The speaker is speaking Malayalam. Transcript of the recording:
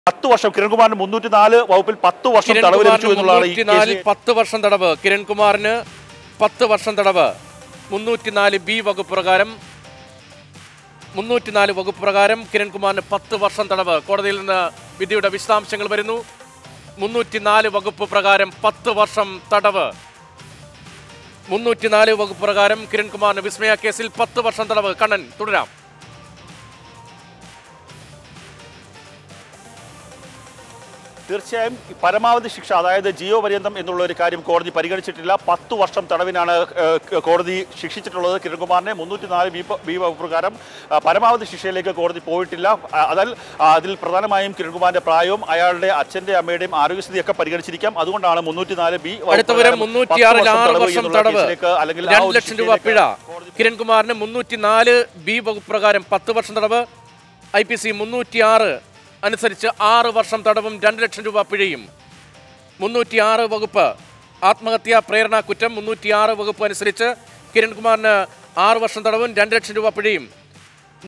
പത്ത് വർഷം കിരൺകുമാറിന് മുന്നൂറ്റി നാല് വകുപ്പിൽ പത്ത് വർഷം തടവ് ലഭിച്ചു എന്നുള്ളതാണ് ഈ മുന്നൂറ്റിനാലിൽ കേസിലെ പത്ത് വർഷം തടവ് കിരൺകുമാറിന് പത്ത് വർഷം തടവ് മുന്നൂറ്റിനാല് ബി വകുപ്പ് പ്രകാരം മുന്നൂറ്റിനാല് വകുപ്പ് പ്രകാരം കിരൺകുമാറിന് പത്ത് വർഷം തടവ് കോടതിയിൽ നിന്ന് വിധിയുടെ വിശദാംശങ്ങൾ വരുന്നു മുന്നൂറ്റിനാല് വകുപ്പ് പ്രകാരം പത്ത് വർഷം തടവ് മുന്നൂറ്റിനാല് വകുപ്പ് പ്രകാരം കിരൺകുമാറിന് വിസ്മയ കേസിൽ പത്ത് വർഷം തടവ് കണ്ണൻ തുടരാം തീർച്ചയായും ഈ പരമാവധി ശിക്ഷ അതായത് ജീവ പര്യന്തം എന്നുള്ള ഒരു കാര്യം കോടതി പരിഗണിച്ചിട്ടില്ല പത്ത് വർഷം തടവിനാണ് ഏഹ്, കോടതി ശിക്ഷിച്ചിട്ടുള്ളത് കിരൺകുമാറിനെ മുന്നൂറ്റി നാല് ബി പ- ബി വകുപ്പ് പ്രകാരം ആ, പരമാവധി ശിക്ഷയിലേക്ക് കോടതി പോയിട്ടില്ല ആ, അതിൽ ആ, അതിൽ പ്രധാനമായും കിരൺകുമാറിന്റെ പ്രായവും അയാളുടെ അച്ഛന്റെ അമ്മയുടെയും ആരോഗ്യസ്ഥിതിയൊക്കെ പരിഗണിച്ചിരിക്കാം അതുകൊണ്ടാണ് മുന്നൂറ്റി നാല് ബി വകുപ്പ് അടുത്തവരെ പ്രകാരം മുന്നൂറ്റിയാറിൽ പത്ത് ആറ് തടവ് വർഷം എന്നുള്ള തടവ് കേസിലേക്ക് അല്ലെങ്കിൽ ആ രണ്ട് ഒരു ലക്ഷം രൂപ പിഴ ശിക്ഷയിലേക്ക് കിരൺകുമാറിന് മുന്നൂറ്റിനാല് ബി വകുപ്പ് പ്രകാരം പത്ത് വർഷം തടവ് ഐ പി സി മുന്നൂറ്റിയാറ് അനുസരിച്ച് ആറ് വർഷം തടവും രണ്ട് ലക്ഷം രൂപ പിഴയും മുന്നൂറ്റിയാറ് വകുപ്പ് ആത്മഹത്യാ പ്രേരണ കുറ്റം മുന്നൂറ്റിയാറ് വകുപ്പ് അനുസരിച്ച് കിരൺകുമാറിന് ആറ് വർഷം തടവും രണ്ട് ലക്ഷം രൂപ പിഴയും